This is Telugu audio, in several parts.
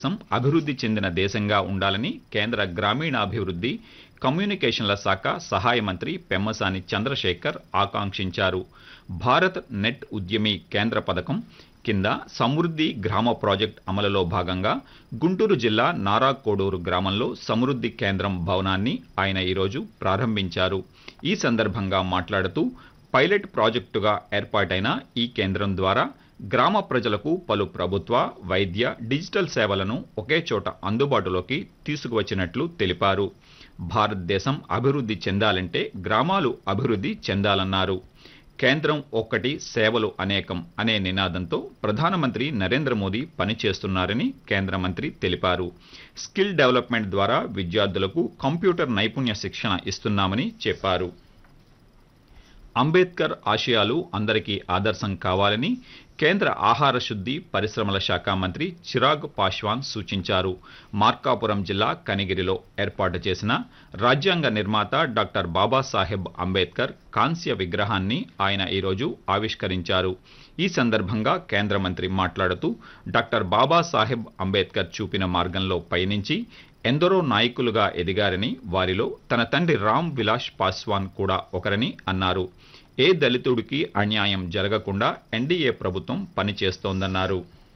దేశం అభివృద్ధి చెందిన దేశంగా ఉండాలని కేంద్ర గ్రామీణాభివృద్ధి కమ్యూనికేషన్ల శాఖ సహాయ మంత్రి పెమ్మసాని చంద్రశేఖర్ ఆకాంక్షించారు భారత్ నెట్ ఉద్యమి కేంద్ర పథకం కింద సమృద్ధి గ్రామ ప్రాజెక్ట్ అమలులో భాగంగా గుంటూరు జిల్లా నారాకోడూరు గ్రామంలో సమృద్ధి కేంద్రం భవనాన్ని ఆయన ఈరోజు ప్రారంభించారు ఈ సందర్భంగా మాట్లాడుతూ పైలట్ ప్రాజెక్టుగా ఏర్పాటైన ఈ కేంద్రం ద్వారా గ్రామ ప్రజలకు పలు ప్రభుత్వ వైద్య డిజిటల్ సేవలను ఒకే చోట అందుబాటులోకి తీసుకువచ్చినట్లు తెలిపారు భారతదేశం అభివృద్ధి చెందాలంటే గ్రామాలు అభివృద్ధి చెందాలన్నారు కేంద్రం ఒక్కటి సేవలు అనేకం అనే నినాదంతో ప్రధానమంత్రి నరేంద్ర మోదీ పనిచేస్తున్నారని కేంద్ర మంత్రి తెలిపారు స్కిల్ డెవలప్మెంట్ ద్వారా విద్యార్థులకు కంప్యూటర్ నైపుణ్య శిక్షణ ఇస్తున్నామని చెప్పారు అంబేద్కర్ ఆశయాలు అందరికీ ఆదర్శం కావాలని కేంద్ర ఆహార శుద్ధి పరిశ్రమల శాఖ మంత్రి చిరాగ్ పాశ్వాన్ సూచించారు మార్కాపురం జిల్లా కనిగిరిలో ఏర్పాటు చేసిన రాజ్యాంగ నిర్మాత డాక్టర్ బాబాసాహెబ్ అంబేద్కర్ కాంస్య విగ్రహాన్ని ఆయన ఈరోజు ఆవిష్కరించారు ఈ సందర్భంగా కేంద్ర మంత్రి మాట్లాడుతూ డాక్టర్ బాబాసాహెబ్ అంబేద్కర్ చూపిన మార్గంలో పయనించి ఎందరో నాయకులుగా ఎదిగారని వారిలో తన తండ్రి రామ్ విలాస్ పాస్వాన్ కూడా ఒకరని అన్నారు ఏ దళితుడికి అన్యాయం జరగకుండా ఎన్డీఏ ప్రభుత్వం పనిచేస్తోందన్నారు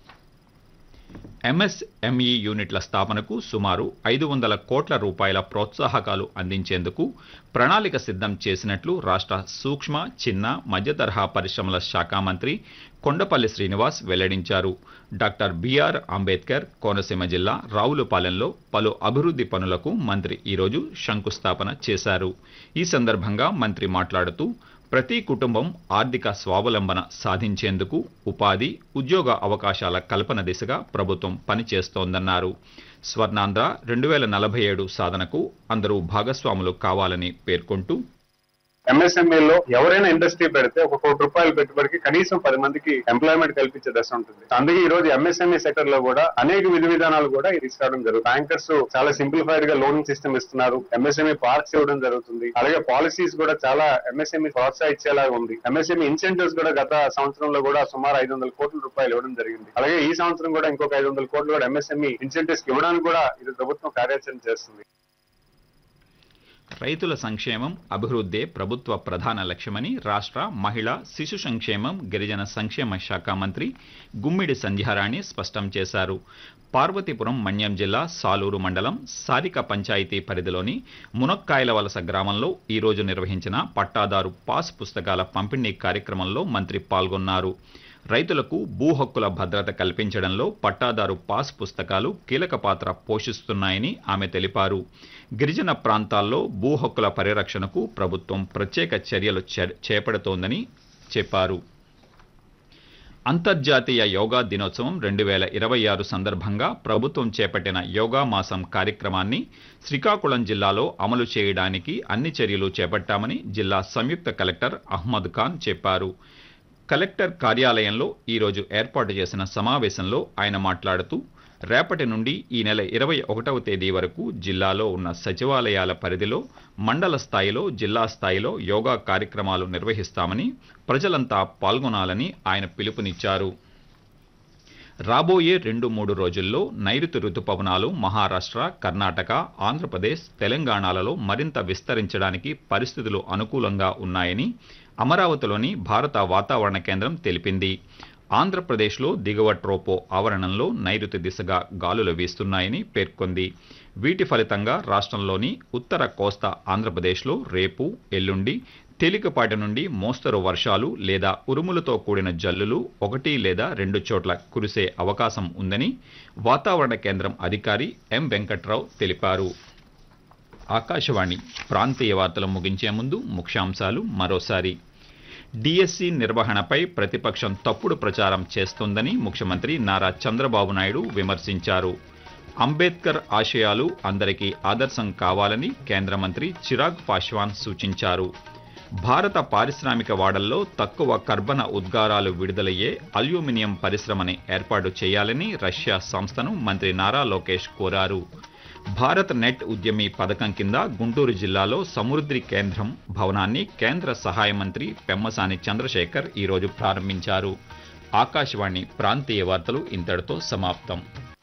ఎంఎస్ఎంఈ యూనిట్ల స్థాపనకు సుమారు ఐదు వందల కోట్ల రూపాయల ప్రోత్సాహకాలు అందించేందుకు ప్రణాళిక సిద్ధం చేసినట్లు రాష్ట్ర సూక్ష్మ చిన్న మధ్యతరహా పరిశ్రమల శాఖ మంత్రి కొండపల్లి శ్రీనివాస్ వెల్లడించారు డాక్టర్ బిఆర్ అంబేద్కర్ కోనసీమ జిల్లా రావులపాలెంలో పలు అభివృద్ధి పనులకు మంత్రి ఈరోజు శంకుస్థాపన చేశారు ఈ సందర్భంగా మంత్రి మాట్లాడుతూ ప్రతి కుటుంబం ఆర్థిక స్వావలంబన సాధించేందుకు ఉపాధి ఉద్యోగ అవకాశాల కల్పన దిశగా ప్రభుత్వం పనిచేస్తోందన్నారు స్వర్ణాంధ్ర రెండు వేల నలభై ఏడు సాధనకు అందరూ భాగస్వాములు కావాలని పేర్కొంటూ ఎంఎస్ఎంఈ లో ఎవరైనా ఇండస్ట్రీ పెడితే ఒక కోటి రూపాయలు పెట్టుబడికి కనీసం పది మందికి ఎంప్లాయ్మెంట్ కల్పించే దశ ఉంటుంది అందుకే ఈ రోజు ఎంఎస్ఎంఈ సెక్టర్ లో కూడా అనేక విధి విధానాలు కూడా ఇది తీసుకురావడం జరుగుతుంది బ్యాంకర్స్ చాలా సింప్లిఫైడ్ గా లోనింగ్ సిస్టమ్ ఇస్తున్నారు ఎంఎస్ఎంఈ పార్క్స్ ఇవ్వడం జరుగుతుంది అలాగే పాలసీస్ కూడా చాలా ఎంఎస్ఎంఈ ప్రోత్సహించేలాగా ఉంది ఎంఎస్ఎంఈ ఇన్సెంటివ్స్ కూడా గత సంవత్సరంలో కూడా సుమారు ఐదు వందల కోట్ల రూపాయలు ఇవ్వడం జరిగింది అలాగే ఈ సంవత్సరం కూడా ఇంకొక ఐదు వందల కోట్లు కూడా ఎంఎస్ఎంఈ ఇన్సెంటివ్స్ ఇవ్వడానికి కూడా ఇది ప్రభుత్వం కార్యాచరణ చేస్తుంది రైతుల సంక్షేమం అభివృద్ధే ప్రభుత్వ ప్రధాన లక్ష్యమని రాష్ట్ర మహిళా శిశు సంక్షేమం గిరిజన సంక్షేమ శాఖ మంత్రి గుమ్మిడి సంధ్యారాణి స్పష్టం చేశారు పార్వతీపురం మన్యం జిల్లా సాలూరు మండలం సారిక పంచాయతీ పరిధిలోని మునక్కాయల వలస గ్రామంలో ఈ రోజు నిర్వహించిన పట్టాదారు పాస్ పుస్తకాల పంపిణీ కార్యక్రమంలో మంత్రి పాల్గొన్నారు రైతులకు భూ హక్కుల భద్రత కల్పించడంలో పట్టాదారు పాస్ పుస్తకాలు కీలక పాత్ర పోషిస్తున్నాయని ఆమె తెలిపారు గిరిజన ప్రాంతాల్లో భూ హక్కుల పరిరక్షణకు ప్రభుత్వం ప్రత్యేక చర్యలు చేపడుతోందని చెప్పారు అంతర్జాతీయ యోగా దినోత్సవం రెండు వేల ఇరవై ఆరు సందర్భంగా ప్రభుత్వం చేపట్టిన యోగా మాసం కార్యక్రమాన్ని శ్రీకాకుళం జిల్లాలో అమలు చేయడానికి అన్ని చర్యలు చేపట్టామని జిల్లా సంయుక్త కలెక్టర్ అహ్మద్ ఖాన్ చెప్పారు కలెక్టర్ కార్యాలయంలో ఈరోజు ఏర్పాటు చేసిన సమావేశంలో ఆయన మాట్లాడుతూ రేపటి నుండి ఈ నెల ఇరవై ఒకటవ తేదీ వరకు జిల్లాలో ఉన్న సచివాలయాల పరిధిలో మండల స్థాయిలో జిల్లా స్థాయిలో యోగా కార్యక్రమాలు నిర్వహిస్తామని ప్రజలంతా పాల్గొనాలని ఆయన పిలుపునిచ్చారు రాబోయే రెండు మూడు రోజుల్లో నైరుతి రుతుపవనాలు మహారాష్ట్ర కర్ణాటక ఆంధ్రప్రదేశ్ తెలంగాణలలో మరింత విస్తరించడానికి పరిస్థితులు అనుకూలంగా ఉన్నాయని అమరావతిలోని భారత వాతావరణ కేంద్రం తెలిపింది ఆంధ్రప్రదేశ్లో దిగువ ట్రోపో ఆవరణంలో నైరుతి దిశగా గాలులు వీస్తున్నాయని పేర్కొంది వీటి ఫలితంగా రాష్ట్రంలోని ఉత్తర కోస్తా ఆంధ్రప్రదేశ్లో రేపు ఎల్లుండి తేలికపాటి నుండి మోస్తరు వర్షాలు లేదా ఉరుములతో కూడిన జల్లులు ఒకటి లేదా రెండు చోట్ల కురిసే అవకాశం ఉందని వాతావరణ కేంద్రం అధికారి ఎం వెంకట్రావు తెలిపారు ఆకాశవాణి ప్రాంతీయ వార్తలు ముగించే ముందు ముఖ్యాంశాలు మరోసారి డిఎస్సి నిర్వహణపై ప్రతిపక్షం తప్పుడు ప్రచారం చేస్తోందని ముఖ్యమంత్రి నారా చంద్రబాబు నాయుడు విమర్శించారు అంబేద్కర్ ఆశయాలు అందరికీ ఆదర్శం కావాలని కేంద్ర మంత్రి చిరాగ్ పాశ్వాన్ సూచించారు భారత పారిశ్రామిక వాడల్లో తక్కువ కర్బన ఉద్గారాలు విడుదలయ్యే అల్యూమినియం పరిశ్రమని ఏర్పాటు చేయాలని రష్యా సంస్థను మంత్రి నారా లోకేష్ కోరారు భారత్ నెట్ ఉద్యమి పథకం కింద గుంటూరు జిల్లాలో సమృద్ధి కేంద్రం భవనాన్ని కేంద్ర సహాయ మంత్రి పెమ్మసాని చంద్రశేఖర్ ఈరోజు ప్రారంభించారు ఆకాశవాణి ప్రాంతీయ వార్తలు ఇంతటితో సమాప్తం